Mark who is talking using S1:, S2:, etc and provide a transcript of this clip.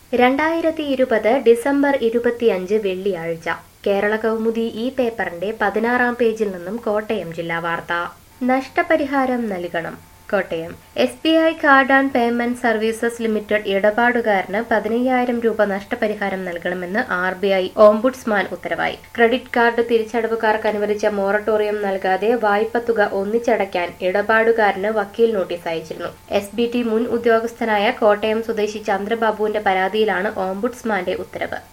S1: രണ്ടായിരത്തി ഇരുപത് ഡിസംബർ ഇരുപത്തിയഞ്ച് വെള്ളിയാഴ്ച കേരള കൗമുദി ഈ പേപ്പറിന്റെ പതിനാറാം പേജിൽ നിന്നും കോട്ടയം ജില്ലാ വാർത്ത നഷ്ടപരിഹാരം നൽകണം Kottayam S B I card and payment services limited ഇടപാടുകാരന് പതിനയ്യായിരം രൂപ നഷ്ടപരിഹാരം നൽകണമെന്ന് ആർ ബി ഐ ഓംബുഡ്സ്മാൻ ഉത്തരവായി ക്രെഡിറ്റ് കാർഡ് തിരിച്ചടവുകാർക്ക് അനുവദിച്ച മൊറട്ടോറിയം നൽകാതെ വായ്പ തുക ഒന്നിച്ചടയ്ക്കാൻ ഇടപാടുകാരന് വക്കീൽ നോട്ടീസ് അയച്ചിരുന്നു എസ് ബി ടി മുൻ ഉദ്യോഗസ്ഥനായ കോട്ടയം സ്വദേശി ചന്ദ്രബാബുവിന്റെ പരാതിയിലാണ് ഓംബുഡ്സ്മാന്റെ ഉത്തരവ്